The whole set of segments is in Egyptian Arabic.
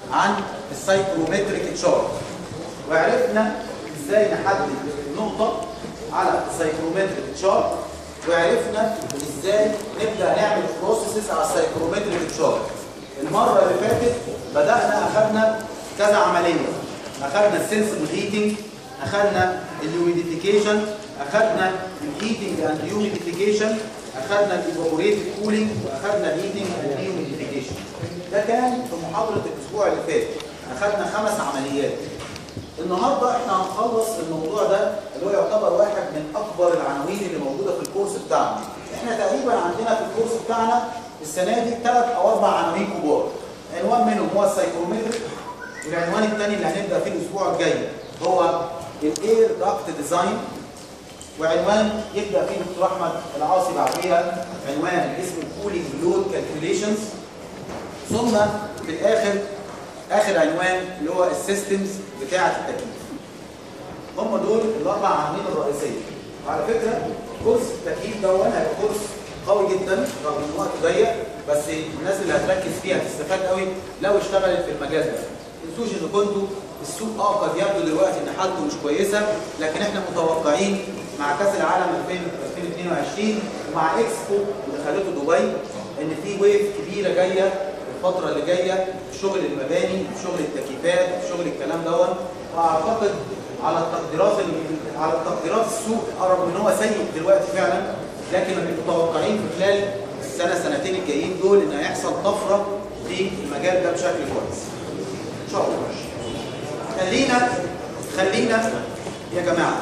عن السايكرومتريك تشارت وعرفنا ازاي نحدد نقطة على السايكرومتريك تشارت وعرفنا ازاي نبدأ نعمل بروسيسز على السايكرومتريك تشارت المرة اللي فاتت بدأنا أخذنا كذا عملية أخذنا السنسبل هيتنج أخذنا الهيوميديفيكيشن أخذنا الهيتنج اند هيوميديفيكيشن أخذنا الايفابوريتد كولينج وأخذنا الهيتنج اند هيوميديفيكيشن ده كان في محاضرة الأسبوع اللي فات أخذنا خمس عمليات النهارده احنا هنخلص الموضوع ده اللي هو يعتبر واحد من اكبر العناوين اللي موجوده في الكورس بتاعنا. احنا تقريبا عندنا في الكورس بتاعنا السنه دي ثلاث او اربع عناوين كبار. عنوان منهم هو السايكرومتريك والعنوان الثاني اللي هنبدا فيه الاسبوع الجاي هو الاير داكت ديزاين وعنوان يبدا فيه دكتور احمد العاصي بعديها عنوان اسمه كولينج لود كالكوليشنز ثم في الاخر اخر عنوان اللي هو السيستمز بتاعه التكييف هم دول الاربع عناوين الرئيسيه وعلى فكره كورس التكييف ده هيبقى كورس قوي جدا رغم ان وقته ضيق بس الناس اللي هتركز فيها هتستفاد قوي لو اشتغلت في المجال ده ما تنسوش ان كنتوا السوق اه قد يبدو دلوقتي ان حالته مش كويسه لكن احنا متوقعين مع كاس العالم 2022 ومع اكسبو اللي خدته دبي ان في ويف كبيره جايه الفتره اللي جايه في شغل المباني في شغل التكييفات في شغل الكلام دوت واعتقد على التقديرات ال- على التقديرات السوق رغم ان هو سيء دلوقتي فعلا لكن متوقعين في خلال السنه سنتين الجايين دول ان هيحصل طفره في المجال ده بشكل كويس. ان شاء الله. خلينا خلينا يا جماعه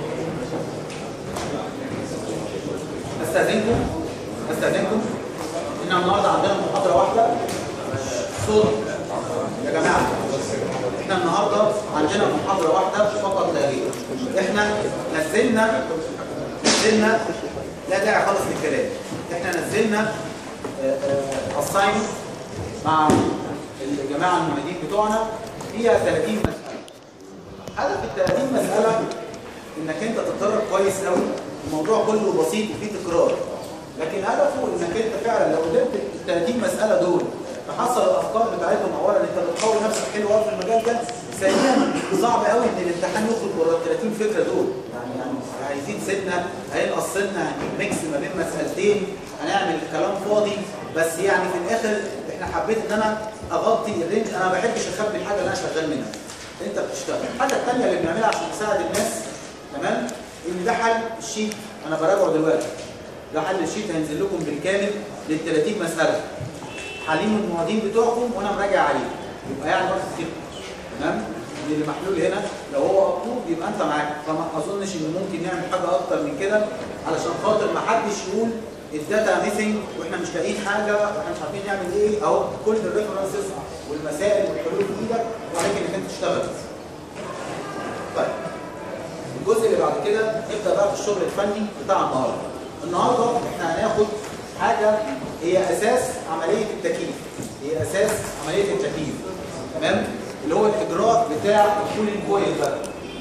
استاذنكم استاذنكم ان النهارده عندنا محاضره واحده صوت يا جماعه احنا النهارده عندنا محاضره واحده فقط لا غير احنا نزلنا نزلنا لا داعي خالص للكلام احنا نزلنا اساين مع الجماعه المعيدين بتوعنا فيها 30 مساله هدف ال 30 مساله انك انت تتدرب كويس قوي الموضوع كله بسيط وفيه تكرار لكن هدفه انك انت فعلا لو قدرت ال 30 مساله دول تحصل الافكار بتاعتهم اولا انت بتقوي نفسك حلو قوي في المجال ده ثانيا صعب قوي ان الامتحان يخرج بره ال 30 فكره دول يعني يعني هيزيد سنه هينقص سنه هنجيب ميكس ما بين مسالتين هنعمل كلام فاضي بس يعني في الاخر احنا حبيت ان انا اغطي الرينج انا ما بحبش اخبي الحاجه اللي انا شغال منها انت بتشتغل الحاجه الثانيه اللي بنعملها عشان نساعد الناس تمام ان ده حل الشيت انا براجعه دلوقتي ده حل الشيت هينزل لكم بالكامل لل 30 مساله حالين المعيدين بتوعكم وانا مراجع عليه يبقى يعني بس كده تمام ان اللي محلول هنا لو هو مطلوب يبقى انت معاك فما اظنش ان ممكن نعمل حاجه اكتر من كده علشان خاطر ما حدش يقول الداتا ميسنج واحنا مش لاقيين حاجه واحنا مش عارفين نعمل ايه اهو كل الريفرنسز والمسائل والحلول في ايدك وعليك انك انت تشتغل طيب الجزء اللي بعد كده نبدا بقى في الشغل الفني بتاع النهارده النهارده احنا هناخد حاجه هي اساس عمليه التكييف هي اساس عمليه التكييف تمام اللي هو الاجراء بتاع الكولينج كويل بقى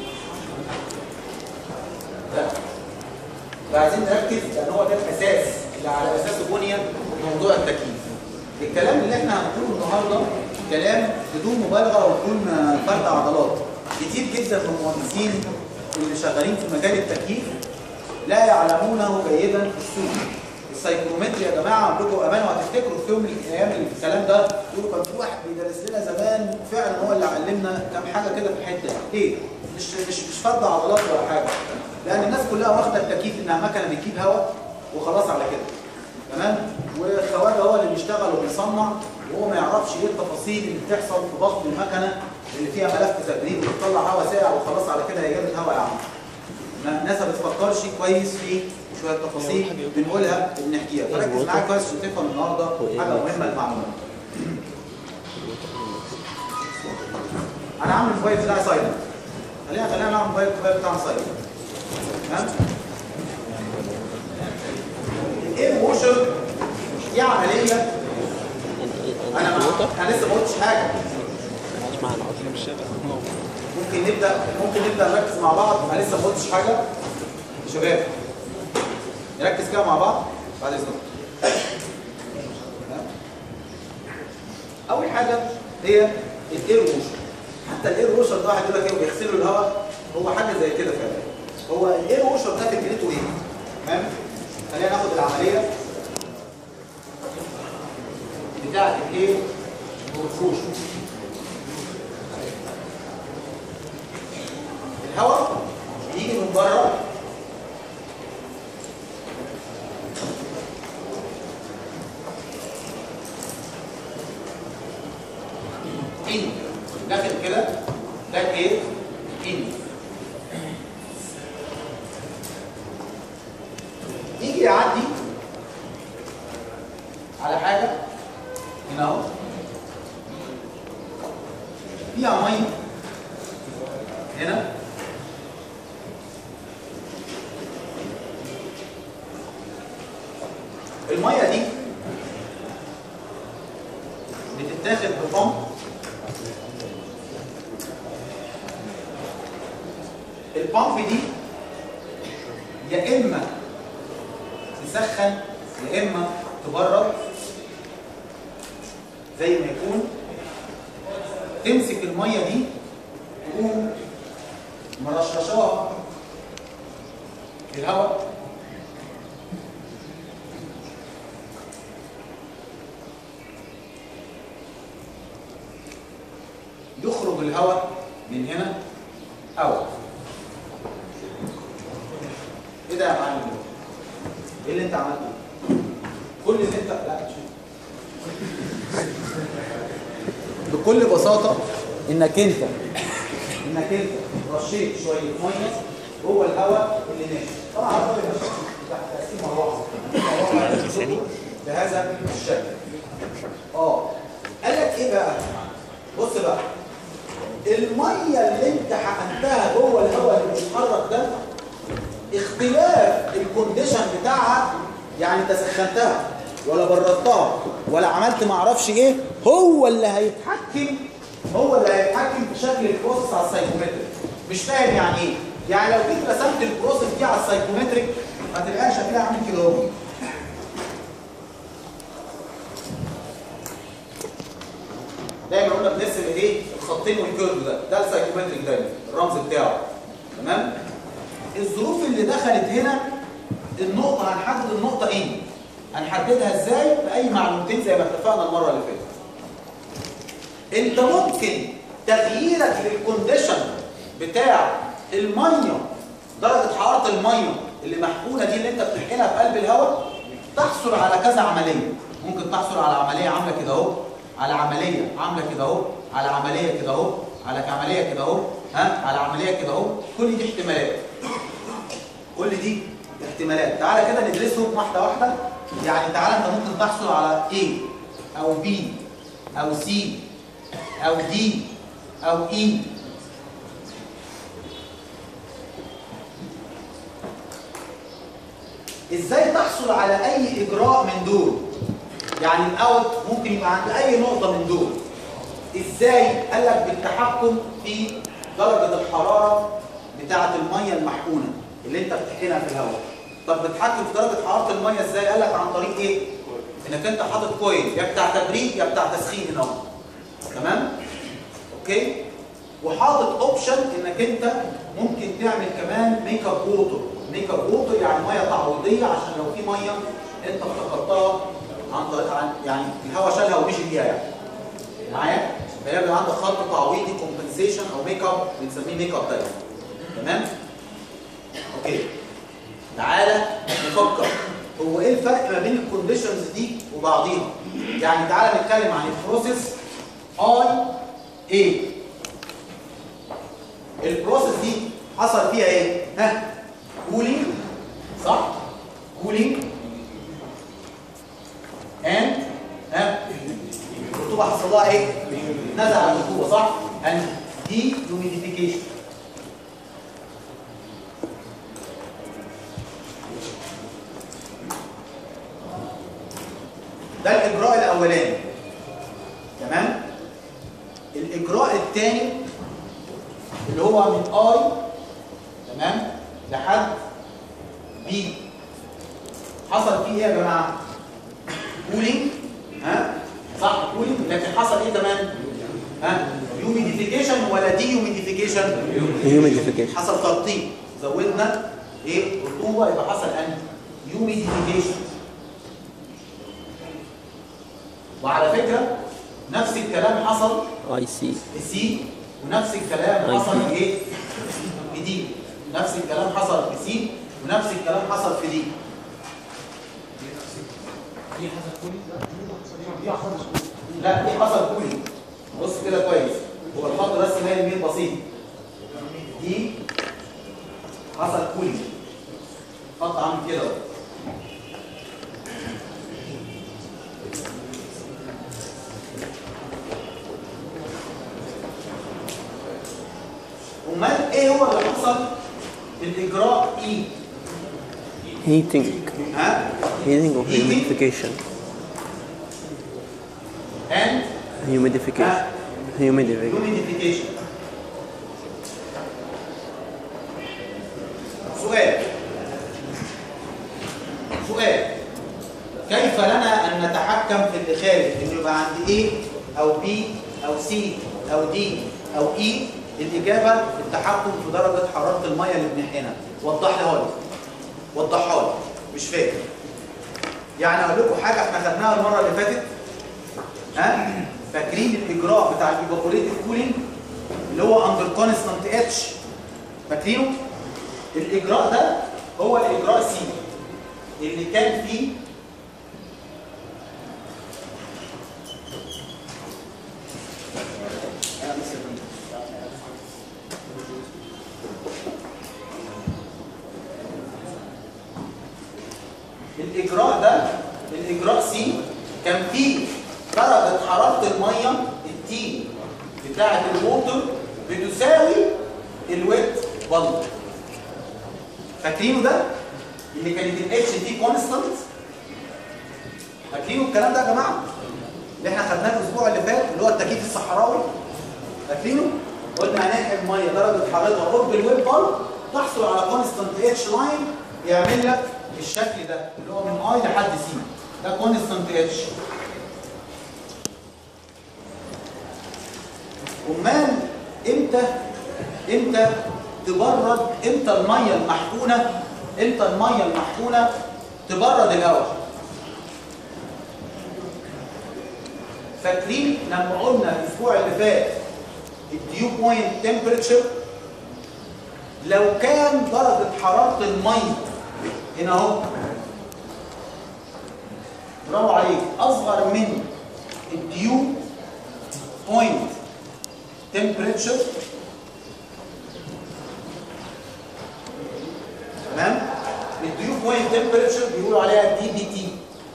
ده ده عايزين نركز لان هو ده الاساس اللي على اساسه بني موضوع التكييف الكلام اللي احنا هنقوله النهارده كلام بدون مبالغه وبدون فرد عضلات كتير جدا من المهندسين اللي شغالين في مجال التكييف لا يعلمونه جيدا في السوق السايكرومتري يا جماعه عندكم امانه وهتفتكروا في يوم من الايام اللي في الكلام ده يقولوا كان في واحد بيدرس لنا زمان فعلا هو اللي علمنا كام حاجه كده في الحته دي ليه؟ مش مش مش فرد عضلات ولا حاجه لان الناس كلها واخده التكييف انها مكنه بتجيب هواء وخلاص على كده تمام والخواجه هو اللي بيشتغل وبيصنع وهو ما يعرفش ايه التفاصيل اللي بتحصل في بطن المكنه اللي فيها ملف تبريد وبتطلع هواء ساقع وخلاص على كده هي جابت هواء يا عم ما الناس ما بتفكرش كويس في شويه تفاصيل بنقولها بنحكيها فركز معايا كويس عشان تفهم النهارده حاجه مهمه المعلومات انا عامل الموبايل بتاعي سايلنت خلينا خلينا نعمل الموبايل بتاعنا سايلنت تمام ايه ووشر دي عمليه انا ما انا لسه ما قلتش حاجه ممكن نبدا ممكن نبدا نركز مع بعض انا لسه ما قلتش حاجه يا شباب نركز كده مع بعض بعد اذنكم اول حاجه هي الاير ووشر حتى الاير ووشر ده واحد يقول لك ايه بيغسلوا الهواء هو حاجه زي كده فعلا هو الاير ووشر ده فكرته ايه تمام خلينا ناخد العمليه بتاعت الايه ووشر الهواء بيجي من بره ان داخل كده ده ايه ان يجي يعدي على حاجه هنا اهو فيها ميه هنا الميه دي بتتاخد ببمب البامب دي يا اما تسخن يا اما تبرد زي ما يكون تمسك الميه دي تقوم مرششاها في الهواء يخرج الهواء من هنا اوت ايه ده يا معلم ايه اللي انت عملته كل اللي انت لا شوف. بكل بساطه انك انت انك انت رشيت شويه ميه جوه الهواء اللي ناشف طبعا الهواء اللي ناشف تحت تقسيم مروحه مروحه بهذا الشكل اه قال لك ايه بقى بص بقى الميه اللي انت حقنتها جوه الهواء اللي بيتحرك ده اختلاف الكونديشن بتاعها يعني انت سخنتها ولا بردتها ولا عملت ما اعرفش ايه هو اللي هيتحكم هو اللي هيتحكم في شكل البروسيس على السايكومتريك مش فاهم يعني ايه يعني لو جيت رسمت البروسيس دي على السايكومتريك هتلاقيها شكلها عامل كده اهو دايما قلنا بنرسم ايه الخطين والكيرف ده ده السايكومتريك دايما الرمز بتاعه تمام الظروف اللي دخلت هنا النقطة هنحدد النقطة ايه هنحددها ازاي بأي معلومتين زي ما اتفقنا المرة اللي فاتت انت ممكن تغييرك للكونديشن بتاع المية درجة حرارة المية اللي محقونة دي اللي انت بتحقنها في قلب الهواء تحصل على كذا عملية ممكن تحصل على عملية عاملة كده اهو على عملية عاملة كده اهو على عملية كده اهو على عملية كده اهو ها على عملية كده اهو كل دي احتمالات كل دي احتمالات تعالى كده ندرسهم واحدة واحدة يعني تعالى انت ممكن تحصل على A او B او C او D او E ازاي تحصل على اي اجراء من دول يعني الاوت ممكن يبقى عند اي نقطة من دول ازاي قال لك بالتحكم في درجة الحرارة بتاعة المية المحقونة اللي انت بتحقنها في الهواء طب بتحكم في درجة حرارة المية ازاي قال لك عن طريق ايه انك انت حاطط كويل يا بتاع تبريد يا بتاع تسخين هنا اهو. تمام اوكي وحاطط اوبشن انك انت ممكن تعمل كمان ميك اب ووتر ميك اب ووتر يعني ميه تعويضيه عشان لو في ميه انت افتكرتها عن طريق عن يعني الهواء شالها ومشي بيها يعني معايا فهي بيبقى عندك خط تعويضي كومبنسيشن او ميك اب بنسميه ميك اب تايب تمام اوكي تعالى نفكر هو ايه الفرق ما بين الكونديشنز دي وبعضيها يعني تعالى نتكلم عن البروسيس اي ايه البروسيس دي حصل فيها ايه ها كولينج صح كولينج اند ها الرطوبه حصل لها ايه نزع الرطوبه صح اند دي هيوميديفيكيشن ده الاجراء الاولاني تمام الاجراء الثاني اللي هو من اي تمام لحد بي حصل فيه ايه يا جماعه كولينج ها صح كولينج لكن حصل ايه كمان ها يوميديفيكيشن ولا دي يوميديفيكيشن هيوميديفيكيشن حصل ترطيب زودنا ايه رطوبه يبقى حصل انتي يوميديفيكيشن وعلى فكره نفس الكلام حصل اي سي في سي ونفس الكلام أي حصل سي. في ايه في دي نفس الكلام حصل في سي ونفس الكلام حصل في دي لا دي حصل كولي بص كده كويس هو الخط بس مايل ميل بسيط دي حصل كولي خط عامل كده اهو. امال ايه هو اللي حصل في الاجراء اي هيتنج ها هيتنج او Heating. هيوميديفيكيشن and هيوميديفيكيشن هيوميديفيكيشن humidification سؤال سؤال كيف لنا ان نتحكم في اللي خارج انه يبقى عندي A او B او C او D او E الاجابه التحكم في درجه حراره الميه اللي بنحقنها وضحها لي وضحها لي مش فاكر يعني اقول لكم حاجه احنا خدناها المره اللي فاتت ها فاكرين الاجراء بتاع الايفابوريتيف كولينج اللي هو اندر كونستانت اتش فاكرينه الاجراء ده هو الاجراء سي اللي كان فيه الاجراء ده الاجراء سي كان فيه درجه حراره الميه التي بتاعه الووتر بتساوي الويت بلب فاكرينه ده اللي كانت الاتش تي كونستانت فاكرينه الكلام ده يا جماعه اللي احنا خدناه الاسبوع اللي فات اللي هو التكييف الصحراوي فاكرينه قلنا هنحقن ميه درجه حرارتها قرب الويت بلب تحصل على كونستانت اتش لاين يعمل لك الشكل ده اللي هو من اي لحد سي ده كونستانت اتش امال امتى امتى تبرد امتى الميه المحقونه امتى الميه المحقونه تبرد الهواء فاكرين لما قلنا الاسبوع اللي فات الديو بوينت تمبريتشر لو كان درجه حراره الميه هنا اهو برافو عليك اصغر من الديو بوينت temperature تمام الديو بوينت تمبريتشر بيقولوا عليها دي بي تي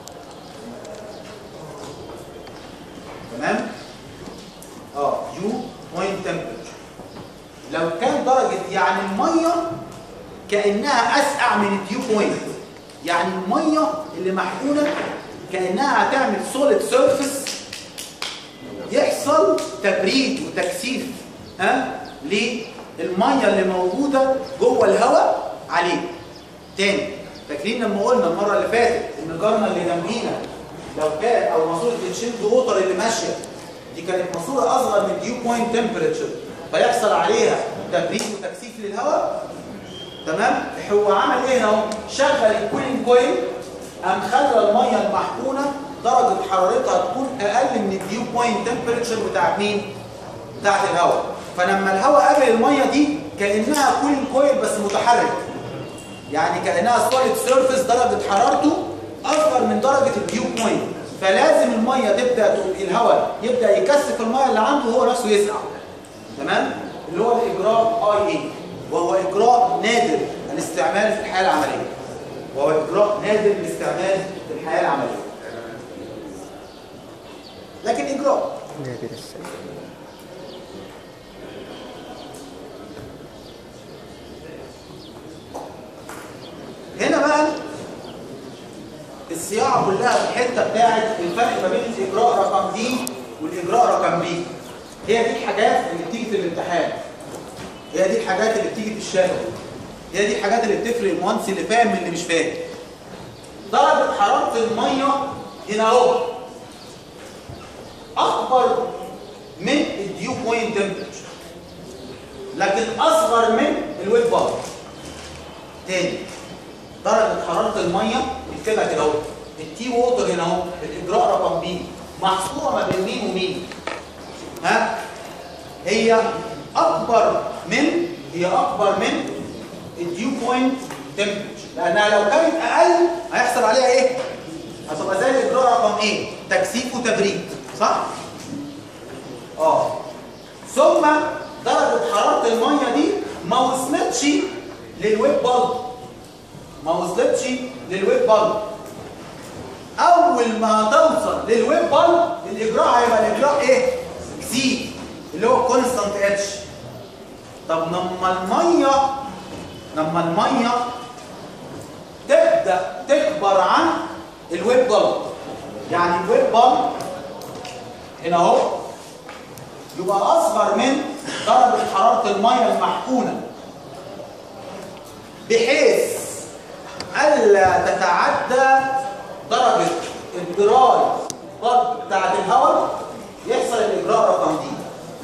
تمام اه ديو بوينت تمبريتشر لو كان درجه يعني الميه كانها اسقع من الديو بوينت يعني الميه اللي محقونه كانها هتعمل سوليد سيرفيس يحصل تبريد وتكثيف ها للميه اللي موجوده جوه الهواء عليه تاني فاكرين لما قلنا المره اللي فاتت ان جارنا اللي جنبينا لو كان او ماسوره الشيلد ووتر اللي ماشيه دي كانت ماسوره اصغر من ديو بوينت تمبريتشر فيحصل عليها تبريد وتكثيف للهواء تمام هو عمل ايه اهو شغل الكولينج كويل قام خلى الميه المحقونه درجه حرارتها تكون اقل من الديو بوينت تمبريتشر بتاع مين بتاعت الهواء فلما الهواء قابل الميه دي كانها كولينج كويل بس متحرك يعني كانها سوليد سيرفيس درجه حرارته اصغر من درجه الديو بوينت فلازم الميه تبدا الهواء يبدا يكثف الميه اللي عنده هو نفسه يسقع تمام اللي هو الاجراء اي اي وهو اجراء نادر الاستعمال في الحياه العمليه وهو اجراء نادر الاستعمال في الحياه العمليه لكن اجراء نادر السيد هنا بقى الصياعه كلها في الحته بتاعت الفرق ما بين الاجراء رقم دي والاجراء رقم بي هي دي الحاجات اللي بتيجي في الامتحان هي دي الحاجات اللي بتيجي في الشفوي هي دي الحاجات اللي بتفرق المهندس اللي فاهم من اللي مش فاهم درجه حراره الميه هنا اهو اكبر من الديو بوينت تمبرتشر لكن اصغر من الويت بار تاني درجه حراره الميه نكتبها كده اهو التي ووتر هنا اهو الاجراء رقم بي محصوره ما بين مين ومين ها هي اكبر من هي اكبر من الديو بوينت تمبرتشر لانها لو كانت اقل هيحصل عليها ايه هتبقى زي الاجراء رقم ايه تكثيف وتبريد صح اه ثم درجه حراره الميه دي ما وصلتش للويب بالب ما وصلتش للويب بالب اول ما توصل للويب بالب الاجراء هيبقى الاجراء ايه زي اللي هو كونستانت اتش طب لما الميه لما الميه تبدا تكبر عن الويب بالب يعني الويب بالب هنا اهو يبقى اصغر من درجه حراره الميه المحقونه بحيث الا تتعدى درجه الدراي بالب بتاعت الهواء يحصل الاجراء رقم دي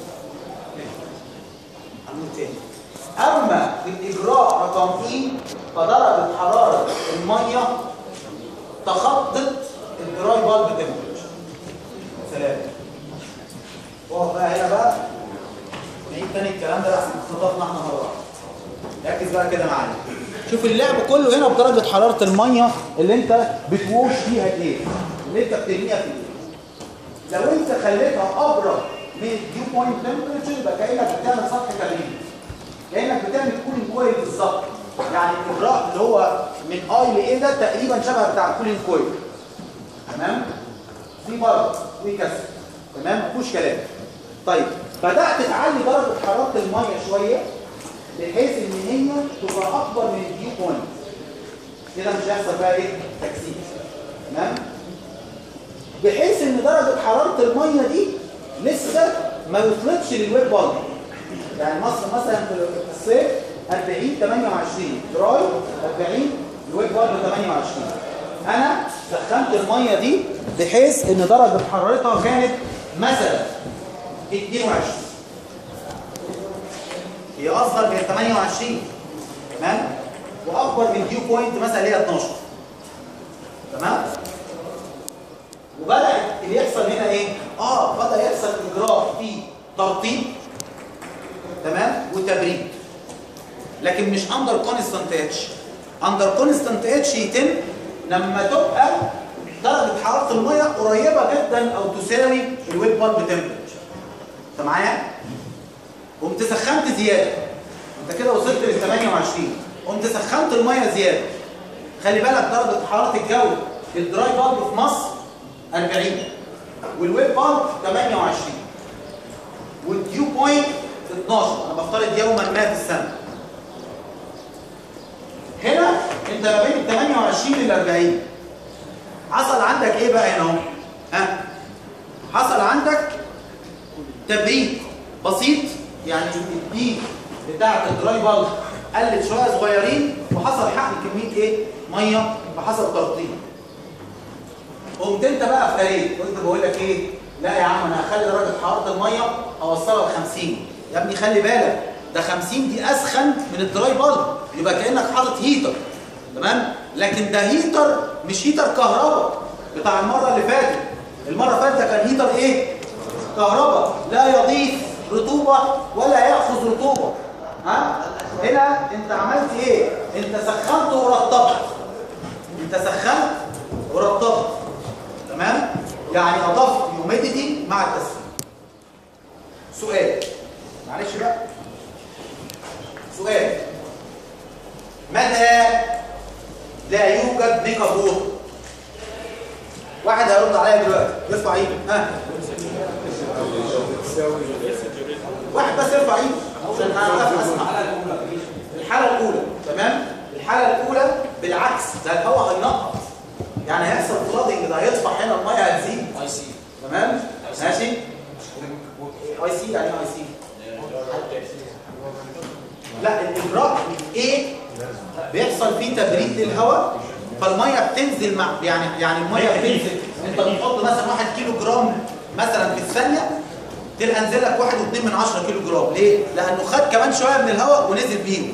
هنقول تاني اما الاجراء رقم اي فدرجه حراره الميه تخطط الدراي بالب تمبرتشر سلام اقف بقى هنا بقى نعيد تاني الكلام ده احسن استضافنا احنا مره واحده ركز بقى كده معايا شوف اللعب كله هنا بدرجه حراره الميه اللي انت بتوش فيها ايه اللي انت بترميها في ايه لو انت خليتها ابرد من الديو بوينت تمبرتشر يبقى كانك بتعمل سطح تبريد كانك بتعمل كولينج كويل بالظبط يعني الاجراء اللي هو من اي لايه ده تقريبا شبه بتاع الكولينج كويل تمام في برضه في كسر تمام مفيش كلام طيب بدات تعلي درجه حراره الميه شويه بحيث ان هي تبقى اكبر من الديو بوينت كده مش هيحصل بقى ايه تكثيف تمام بحيث ان درجه حراره الميه دي لسه ما وصلتش للويب بالب يعني مصر مثلا في الصيف 40 28 دراي 40 الويب بالب 28 انا سخنت الميه دي بحيث ان درجه حرارتها كانت مثلا 22 هي اصغر من 28 تمام واكبر من ديو بوينت مثلا اللي هي 12 تمام وبدا اللي يحصل هنا ايه اه بدا يحصل اجراء في ترطيب تمام وتبريد لكن مش اندر كونستانت اتش اندر كونستانت اتش يتم لما تبقى درجه حراره الميه قريبه جدا او تساوي الويب بالب تمبرتشر انت معايا قمت سخنت زياده انت كده وصلت لل 28 قمت سخنت الميه زياده خلي بالك درجه حراره الجو الدراي بالب في مصر 40 والويب بالب 28 والديو بوينت 12 انا بفترض يوما ما في السنه هنا انت ما بين ال 28 لل 40 حصل عندك ايه بقى هنا اهو ها حصل عندك تبريد بسيط يعني الدي بتاعه الدراي بالب قلت شويه صغيرين وحصل حقن كميه ايه ميه وحصل ترطيب قمت انت بقى افتريت قلت بقول لك ايه لا يا عم انا هخلي درجه حراره الميه اوصلها ل 50 يا ابني خلي بالك ده 50 دي اسخن من الدراي بالب يبقى كانك حاطط هيتر تمام لكن ده هيتر مش هيتر كهرباء بتاع المره اللي فاتت المره اللي فاتت ده كان هيتر ايه كهرباء لا يضيف رطوبه ولا ياخذ رطوبه ها هنا انت عملت ايه انت سخنت ورطبت انت سخنت ورطبت تمام يعني اضفت هيوميديتي مع التسخين سؤال معلش بقى سؤال متى لا يوجد نيكابور واحد هيرد عليا دلوقتي يرفع ايده ها واحد بس يرفع ايده عشان اعرف اسمع الحاله الاولى تمام الحاله الاولى بالعكس ده الهواء هينقط يعني هيحصل فلادنج ده هيطفح هنا الميه هتزيد اي سي تمام ماشي اي سي يعني اي سي لا الاجراء ايه بيحصل فيه تبريد للهواء فالميه بتنزل مع يعني يعني الميه بتنزل انت بتحط مثلا 1 كيلو جرام مثلا في الثانيه تلقى انزل لك 1.2 من 10 كيلو جرام ليه؟ لانه خد كمان شويه من الهواء ونزل بيهم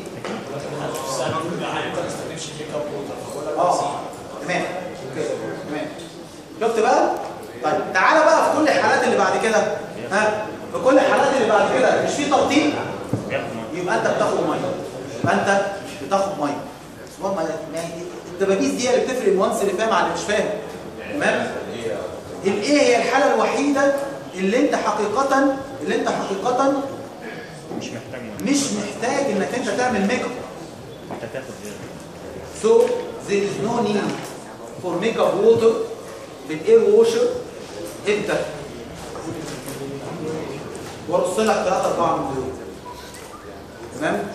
اه تمام اوكي تمام شفت بقى؟ طيب تعالى بقى في كل الحالات اللي بعد كده ها في كل الحالات اللي بعد كده مش في ترطيب يبقى انت بتاخد ميه يبقى انت بتاخد ميه بس هو ما ما هي- الدبابيس دي هي اللي بتفرق المهندس اللي فاهم عن اللي مش فاهم تمام الايه هي الحاله الوحيده اللي انت حقيقه اللي انت حقيقه مش محتاج ميه مش محتاج انك انت تعمل ميك اب انت تاخد زياده So there is no need for makeup water بالاير ووشر امتى؟ وارص لك ثلاثة أربعة من دول تمام؟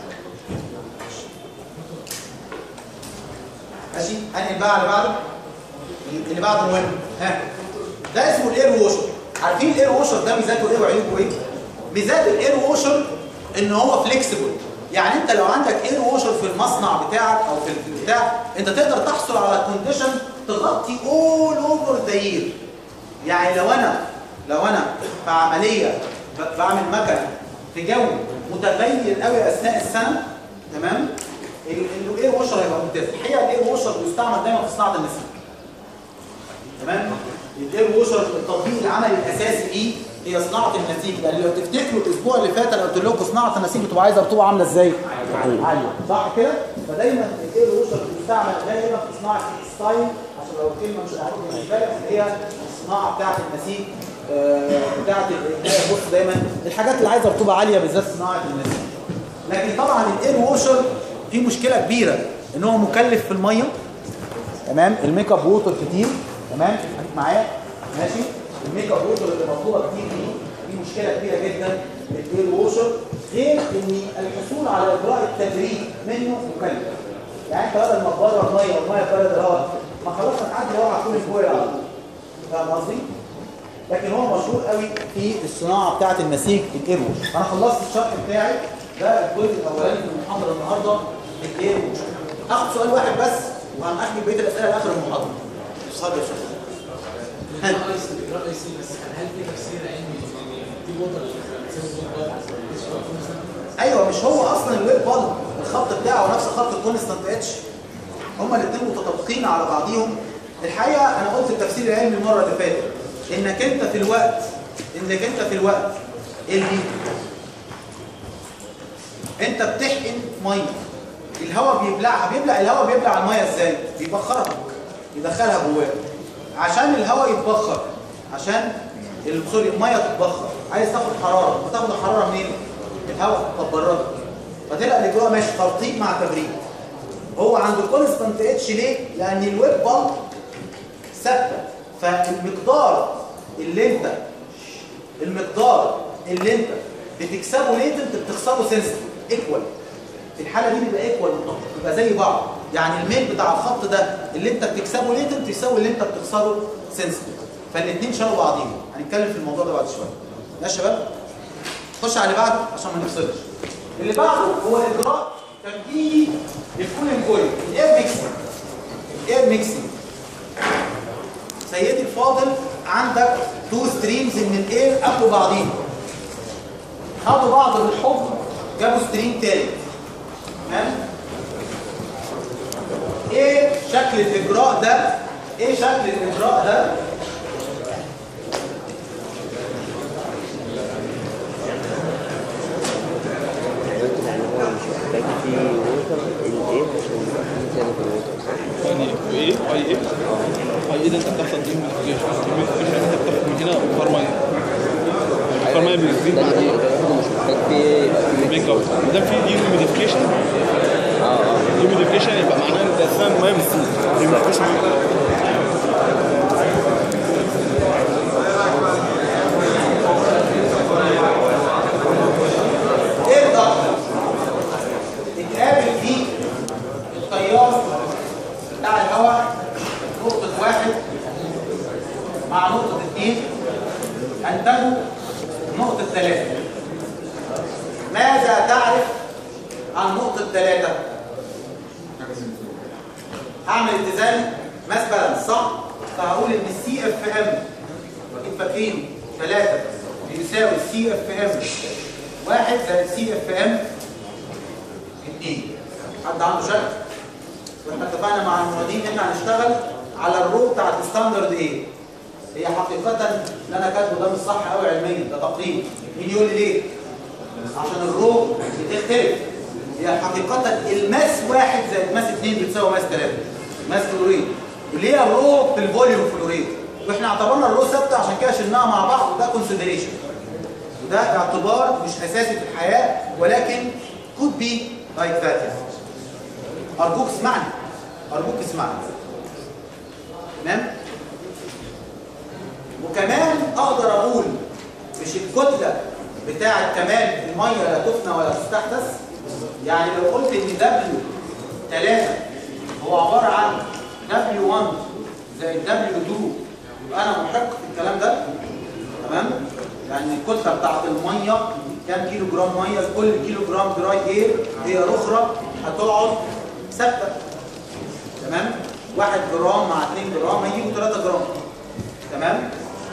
ماشي؟ أنهي بقى اللي بعده؟ اللي بعده مهم ها ده اسمه الاير ووشر عارفين الاير ووشر ده ميزاته ايه وعيوبه ايه؟ ميزات الاير ووشر ان هو فليكسيبل يعني انت لو عندك اير ووشر في المصنع بتاعك او في البتاع انت تقدر تحصل على كونديشن تغطي اول اوفر ذا يير يعني لو انا لو انا في عمليه ب- بعمل مكنه في جو متغير قوي اثناء السنه تمام ال- الاير ووشر هيبقى ممتاز الحقيقه الاير ووشر بيستعمل دايما في صناعه النسيج تمام الاير ووشر التطبيق العملي الاساسي ليه هي صناعه النسيج لان لو تفتكروا الاسبوع اللي فات انا قلت لكم صناعه النسيج بتبقى عايزه رطوبه عامله ازاي؟ عاليه صح كده؟ فدايما الاير ووشر بيستعمل دايما في صناعه الستايل عشان لو الكلمه مش عارف بالنسبه لك اللي هي الصناعه بتاعه النسيج آه، بتاعه ال- بص دايما الحاجات اللي عايزه رطوبه عاليه بالذات صناعه النسيج لكن طبعا الاير ووشر فيه مشكله كبيره ان هو مكلف في الميه تمام الميك اب ووتر كتير تمام خليك معايا ماشي الميك اب ووتر اللي مطلوبه كتير دي دي مشكله كبيره جدا للاير ووشر غير ان الحصول على اجراء التبريد منه مكلف يعني انت بدل ما تبرر الميه والميه تبرد الهواء ما خلاص هتعدي الهواء على طول الفويل على طول فاهم قصدي؟ لكن هو مشهور قوي في الصناعه بتاعه النسيج الاير ووشر انا خلصت الشرح بتاعي ده الجزء الاولاني في المحاضره النهارده الاير ووشر اخد سؤال واحد بس وهنأجل بقيه الاسئله لاخر المحاضره اتفضل يا شيخ ها. رئيسي بس هل في تفسير علمي في وضع ايوه مش هو اصلا الويب بالب الخط بتاعه نفس خط الكونستانت اتش هما الاثنين متطابقين على بعضيهم الحقيقه انا قلت التفسير العلمي المره اللي فاتت انك انت في الوقت انك انت في الوقت اللي انت بتحقن ميه الهواء بيبلعها بيبلع الهواء بيبلع الميه ازاي بيبخرها يدخلها جواه عشان الهواء يتبخر عشان ال- سوري الميه تتبخر عايز تاخد حراره بتاخد الحراره منين الهواء طب برده فتلاقي اللي جوه ماشي ترطيب مع تبريد هو عنده كونستانت اتش ليه لان الويب بالب ثابته فالمقدار اللي انت المقدار اللي انت بتكسبه ليتنت بتخسره سنسيتيف ايكوال في الحاله دي بيبقى ايكوال بيبقى زي بعض يعني الميل بتاع الخط ده اللي انت بتكسبه ليتنت يساوي اللي انت بتخسره سنسيتيف فالاثنين شالوا بعضيهم هنتكلم في الموضوع ده بعد شويه ماشي يا شباب خش على اللي بعده عشان ما نفصلش اللي بعده هو اجراء تمكيني للكولين كويل الاير ميكسنج الاير ميكسنج سيدي الفاضل عندك تو ستريمز من الاير قبلوا بعضيهم خدوا بعض بالحب جابوا ستريم تاني تمام ايه شكل الاجراء ده ايه شكل الاجراء ده يعني هو مش محتاج فيه ووتر الايه عشان يبقى فيه زيادة في الووتر يعني وايه اي ايه اي ايه ده انت بتحصل دي ميديفيكيشن انت بتاخد من هنا بخار ميه بخار ميه بيزيد ده مع اللي دي ده اللي مش محتاج فيه ميك اب ما دام في دي ميديفيكيشن اه اه دي ميديفيكيشن يبقى معناه ان ده اساسا الميه بتزيد دي ميديفيكيشن ايه الضغط اتقابل فيه التيار بتاع الهواء نقطة واحد مع نقطة اثنين انتجوا نقطة ثلاثة ماذا تعرف عن نقطة ثلاثة؟ هعمل اتزان ماس بالانس صح؟ فهقول ان السي اف ام اكيد فاكرين ثلاثة بيساوي سي اف ام واحد زائد سي اف ام اتنين حد عنده شك؟ واحنا اتفقنا مع المعيدين ان احنا هنشتغل على الرو بتاعت الستاندرد ايه؟ هي حقيقة اللي انا كاتبه ده مش صح قوي علميا ده تقريب مين يقول لي ليه؟ عشان الرو بتختلف هي حقيقة الماس واحد زائد ماس اثنين بتساوي ماس ثلاثة ماس فلوريد اللي هي الرو في الفوليوم فلوريد واحنا اعتبرنا الرو ثابتة عشان كده شلناها مع بعض وده كونسيدريشن وده اعتبار مش اساسي في الحياة ولكن could be like that يعني ارجوك اسمعني ارجوك اسمعني تمام وكمان اقدر اقول مش الكتله بتاعه كمان الميه لا تفنى ولا تستحدث يعني لو قلت ان دبليو 3 هو عباره عن دبليو 1 زائد دبليو 2 يبقى انا محق في الكلام ده تمام يعني الكتله بتاعه الميه كام كيلو جرام ميه كل كيلو جرام دراي اير هي الاخرى هتقعد ثابته تمام 1 جرام مع 2 جرام هيجيبوا 3 جرام تمام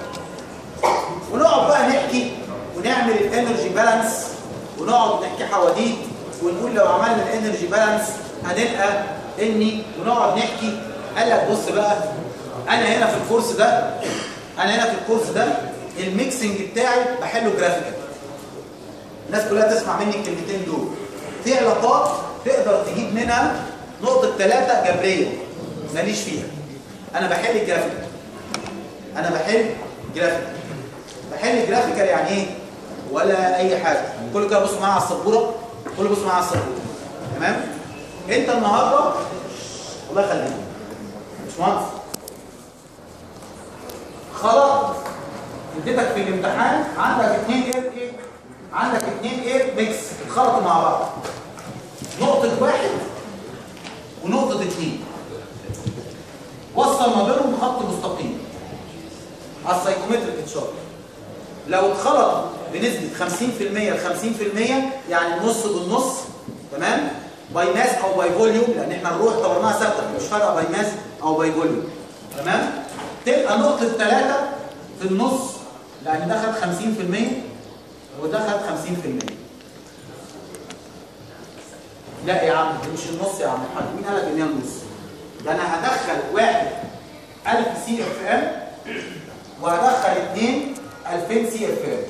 ونقعد بقى نحكي ونعمل الانرجي بالانس ونقعد نحكي حواديت ونقول لو عملنا الانرجي بالانس هنلقى اني ونقعد نحكي قال لك بص بقى انا هنا في الكورس ده انا هنا في الكورس ده الميكسنج بتاعي بحله جرافيكال الناس كلها تسمع مني الكلمتين دول في علاقات تقدر تجيب منها نقطة ثلاثة جبرية ماليش فيها أنا بحل الجرافيكال أنا بحل جرافيكال بحل جرافيكال يعني إيه؟ ولا أي حاجة كل كده بص معايا على السبورة كل بص معايا على السبورة تمام؟ أنت النهاردة الله يخليك مش مهندس خلاص اديتك في الامتحان عندك اثنين اير ايه؟ عندك اثنين اير ميكس اتخلطوا مع بعض نقطة واحد ونقطة اثنين وصل ما بينهم خط مستقيم على السايكومتريك تشارت لو اتخلطوا بنسبة 50% ل 50% يعني النص بالنص تمام باي ماس او باي فوليوم لان احنا الروح اعتبرناها ثابته مش فارقه باي ماس او باي فوليوم تمام تبقى نقطة ثلاثة في النص لان ده خد 50% وده خد 50% لا يا عم دي مش النص يا عم الحاج مين قال لك ان هي النص ده انا هدخل واحد 1000 سي اف ام وهدخل اثنين 2000 سي اف ام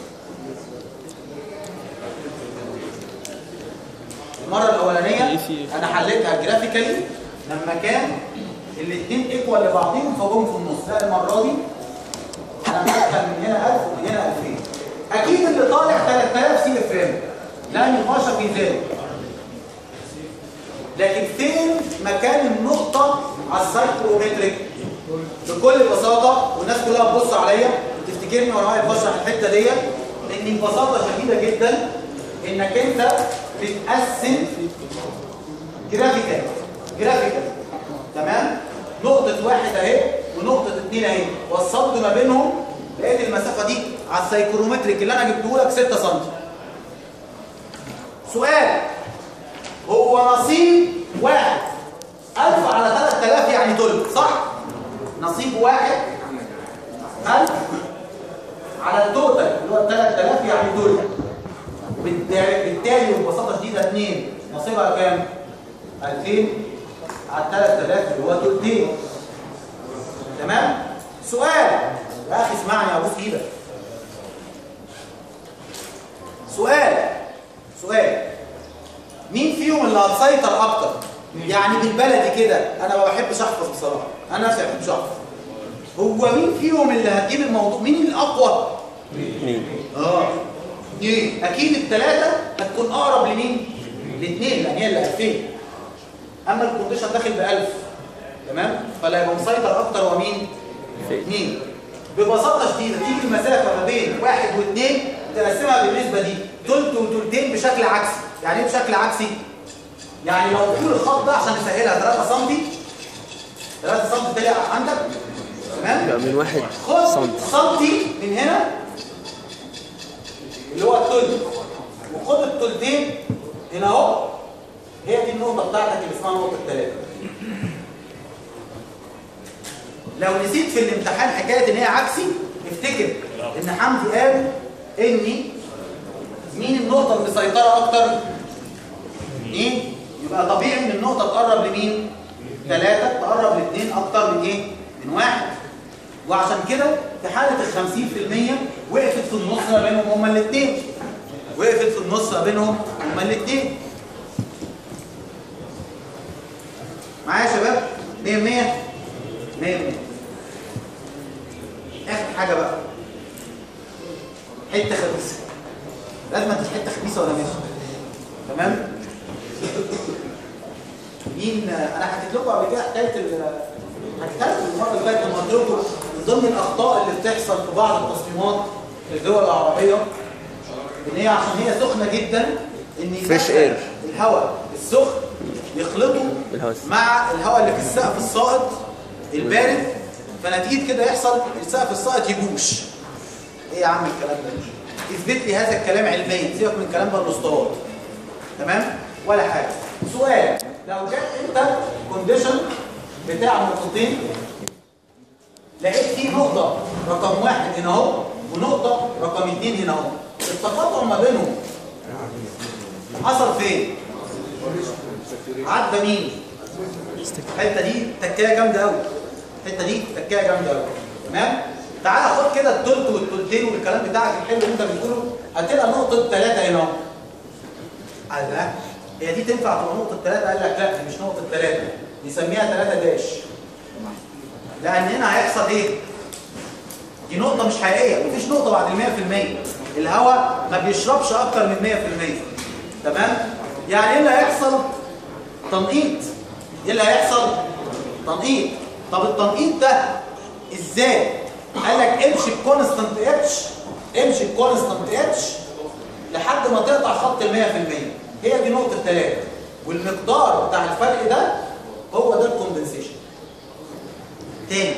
المره الاولانيه انا حليتها جرافيكالي لما كان الاثنين ايكوال لبعضهم فجم في النص لا المره دي انا مدخل من هنا 1000 ومن هنا 2000 اكيد اللي طالع 3000 سي اف ام لا نقاش في ذلك لكن فين مكان النقطة على السايكرومتريك بكل بساطة والناس كلها تبص عليا وتفتكرني وانا واقف بشرح الحتة ديت ان ببساطة شديدة جدا انك انت بتقسم جرافيكال جرافيكال تمام نقطة واحد اهي ونقطة اتنين اهي وصلت ما بينهم لقيت المسافة دي على السايكرومتريك اللي انا جبته لك 6 سم سؤال هو نصيب واحد ألف على 3000 يعني تلت صح؟ نصيب واحد ألف على التوتال اللي هو 3000 يعني تلت بالتالي بالتالي ببساطة شديدة 2 نصيبها كام؟ 2000 على 3000 اللي هو تلتين تمام؟ سؤال يا أخي اسمعني يا أبوس إيدك سؤال سؤال مين فيهم اللي هتسيطر اكتر يعني بالبلدي كده انا ما بحبش احفظ بصراحه انا نفسي ما بحبش احفظ هو مين فيهم اللي هتجيب الموضوع مين الاقوى مين؟ اه اثنين اكيد الثلاثه هتكون اقرب لمين الاثنين لان هي اللي 2000 اما الكونديشن داخل ب 1000 تمام فاللي هيبقى مسيطر اكتر هو مين اثنين ببساطه شديده تيجي المسافه ما بين واحد واثنين تقسمها بالنسبه دي تلت وتلتين بشكل عكسي يعني ايه بشكل عكسي يعني لو طول الخط ده عشان نسهلها 3 سم 3 سم طلع عندك تمام يبقى من واحد خد سنتي سنتي من هنا اللي هو التلت وخد التلتين هنا اهو هي دي النقطه بتاعتك اللي اسمها نقطه الثلاثه لو نسيت في الامتحان حكايه ان هي عكسي افتكر ان حمدي قال اني مين النقطة المسيطرة أكتر؟ إيه؟ يبقى طبيعي إن النقطة تقرب لمين؟ ثلاثة تقرب لاثنين أكتر من إيه؟ من واحد. وعشان كده في حالة ال 50% وقفت في النص ما بينهم هما الاثنين. وقفت في النص ما بينهم هما الاثنين. معايا يا شباب؟ 100 100 100 100 آخر حاجة بقى حتة خبيثة لازم انت حته خبيثه ولا ماشي تمام مين انا حكيت لكم قبل كده حكايه ال- حكيتها لكم المره اللي فاتت لما قلت لكم من ضمن الاخطاء اللي بتحصل في بعض التصميمات في الدول العربيه ان هي عشان هي سخنه جدا ان Fresh يدخل air. الهواء السخن يخلطه بالهواء السخن. مع الهواء اللي في السقف الساقط البارد فنتيجه كده يحصل السقف الساقط يبوش ايه يا عم الكلام ده اثبت لي هذا الكلام علميا سيبك من الكلام ده الاسطوات تمام ولا حاجه سؤال لو جت انت كونديشن بتاع نقطتين لقيت فيه نقطه رقم واحد هنا اهو ونقطه رقم اثنين هنا اهو التقاطع ما بينهم حصل فين؟ عدى مين؟ الحته دي تكايه جامده قوي الحته دي تكايه جامده قوي تمام تعالى خد كده التلت والتلتين والكلام بتاعك الحلو اللي انت بتقوله هتلاقي نقطه ثلاثه هنا اهو قال لا هي دي تنفع تبقى نقطه ثلاثه قال لك لا دي مش نقطه ثلاثه نسميها ثلاثه داش لان هنا هيحصل ايه دي نقطه مش حقيقيه مفيش نقطه بعد ال 100% الهواء ما بيشربش اكتر من 100% تمام يعني ايه اللي هيحصل تنقيط ايه اللي هيحصل تنقيط طب التنقيط ده ازاي قال لك امشي بكونستانت اتش امشي بكونستانت اتش لحد ما تقطع خط ال 100% هي دي نقطه ثلاثه والمقدار بتاع الفرق ده هو ده الكومبنسيشن تاني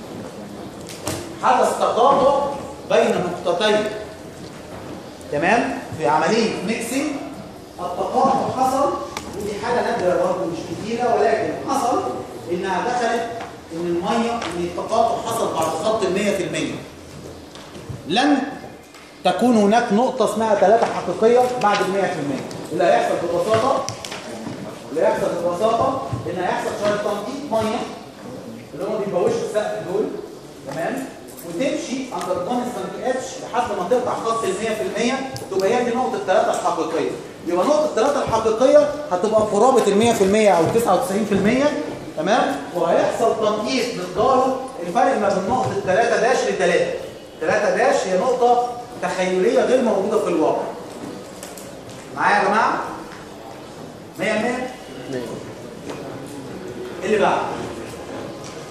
حدث تقاطع بين نقطتين تمام في عمليه ميكسينج التقاطع حصل ودي حاجه نادره برضه مش كتيره ولكن حصل انها دخلت ان الميه ان التقاطع حصل بعد خط ال 100% لن تكون هناك نقطه اسمها ثلاثه حقيقيه بعد ال 100% اللي هيحصل ببساطه اللي هيحصل ببساطه ان هيحصل شويه تنقيط ميه اللي هم بيبوشوا السقف دول تمام وتمشي اندر كونستانت اتش لحد ما تقطع خط ال 100% تبقى هي دي نقطه الثلاثه الحقيقيه يبقى نقطه الثلاثه الحقيقيه هتبقى في رابط ال 100% او 99% تمام وهيحصل تنقيط مقداره الفرق ما بين نقطه 3 داش ل 3 3 داش هي نقطه تخيليه غير موجوده في الواقع معايا يا جماعه 100 100 ماشي. اللي بعد